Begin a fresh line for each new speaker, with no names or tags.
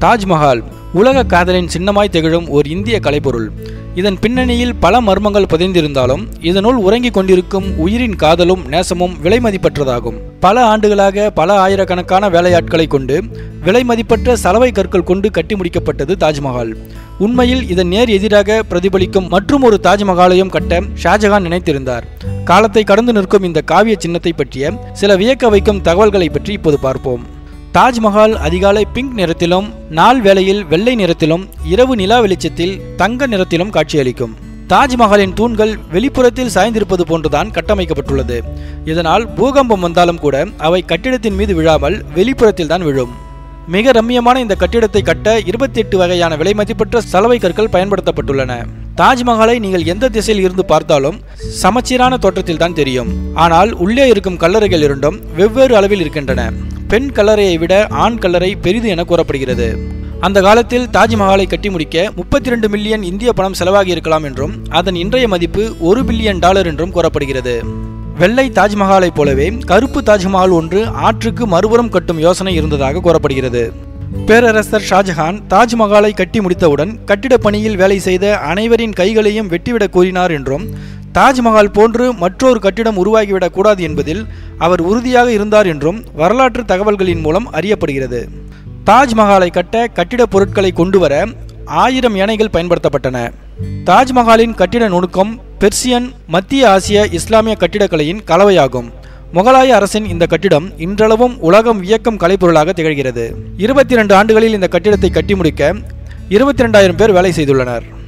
தாஜ்மஹால் உலக காதலின் சின்னமாய் திகழும் ஓர் இந்திய கலைப்பொருள் இதன் பின்னணியில் பல மர்மங்கள் புதைந்திருந்தாலும் இதனுள் உறங்கிக் கொண்டிருக்கும் உயிரின் காதலும் நேசமும் விலைமதிப்பற்றதாகும் பல ஆண்டுகளாக பல ஆயிரக்கணக்கான வேலையாட்களை கொண்டு விலைமதிப்பற்ற சலவை கற்கள் கொண்டு கட்டி முடிக்கப்பட்டது தாஜ்மஹால் உண்மையில் இதன் நேர் எதிராக பிரதிபலிக்கும் மற்றும் ஒரு தாஜ்மஹாலையும் கட்ட ஷாஜகான் நினைத்திருந்தார் காலத்தை கடந்து நிற்கும் இந்த காவிய சின்னத்தை பற்றிய சில வியக்க வைக்கும் தகவல்களை பற்றி இப்போது பார்ப்போம் தாஜ்மஹால் அதிகாலை பிங்க் நிறத்திலும் நாள் வேளையில் வெள்ளை நிறத்திலும் இரவு நிலா வெளிச்சத்தில் தங்க நிறத்திலும் காட்சியளிக்கும் தாஜ்மஹாலின் தூண்கள் வெளிப்புறத்தில் சாய்ந்திருப்பது போன்றுதான் கட்டமைக்கப்பட்டுள்ளது இதனால் பூகம்பம் வந்தாலும் கூட அவை கட்டிடத்தின் மீது விழாமல் வெளிப்புறத்தில் தான் விழும் மிக ரம்மியமான இந்த கட்டிடத்தை கட்ட இருபத்தி எட்டு வகையான விலைமதிப்பற்ற சலவை கற்கள் பயன்படுத்தப்பட்டுள்ளன தாஜ்மஹாலை நீங்கள் எந்த திசையில் இருந்து பார்த்தாலும் சமச்சீரான தோற்றத்தில் தான் தெரியும் ஆனால் உள்ளே இருக்கும் கல்லறைகள் இரண்டும் வெவ்வேறு அளவில் இருக்கின்றன பெண் கல்லறையை விட ஆண் கல்லறை பெரிது என கூறப்படுகிறது அந்த காலத்தில் தாஜ்மஹாலை கட்டி முடிக்க முப்பத்தி ரெண்டு மில்லியன் இந்திய பணம் செலவாகி இருக்கலாம் என்றும் அதன் இன்றைய மதிப்பு ஒரு பில்லியன் டாலர் என்றும் கூறப்படுகிறது வெள்ளை தாஜ்மஹாலைப் போலவே கருப்பு தாஜ்மஹால் ஒன்று ஆற்றுக்கு மறுபுறம் கட்டும் யோசனை இருந்ததாக கூறப்படுகிறது பேரரசர் ஷாஜஹான் தாஜ்மஹாலை கட்டி முடித்தவுடன் கட்டிடப் பணியில் வேலை செய்த அனைவரின் கைகளையும் வெட்டிவிடக் கூறினார் என்றும் தாஜ்மஹால் போன்று மற்றொரு கட்டிடம் உருவாகிவிடக் கூடாது என்பதில் அவர் உறுதியாக இருந்தார் என்றும் வரலாற்று தகவல்களின் மூலம் அறியப்படுகிறது தாஜ்மஹாலை கட்ட கட்டிடப் பொருட்களை கொண்டு வர ஆயிரம் யானைகள் பயன்படுத்தப்பட்டன தாஜ்மஹாலின் கட்டிட நுணுக்கம் பெர்சியன் மத்திய ஆசிய இஸ்லாமிய கட்டிடக்கலையின் கலவையாகும் முகலாய அரசின் இந்த கட்டிடம் இன்றளவும் உலகம் வியக்கும் கலைப்பொருளாக திகழ்கிறது இருபத்தி இரண்டு ஆண்டுகளில் இந்த கட்டிடத்தை கட்டி முடிக்க இருபத்தி ரெண்டாயிரம் பேர் வேலை செய்துள்ளனர்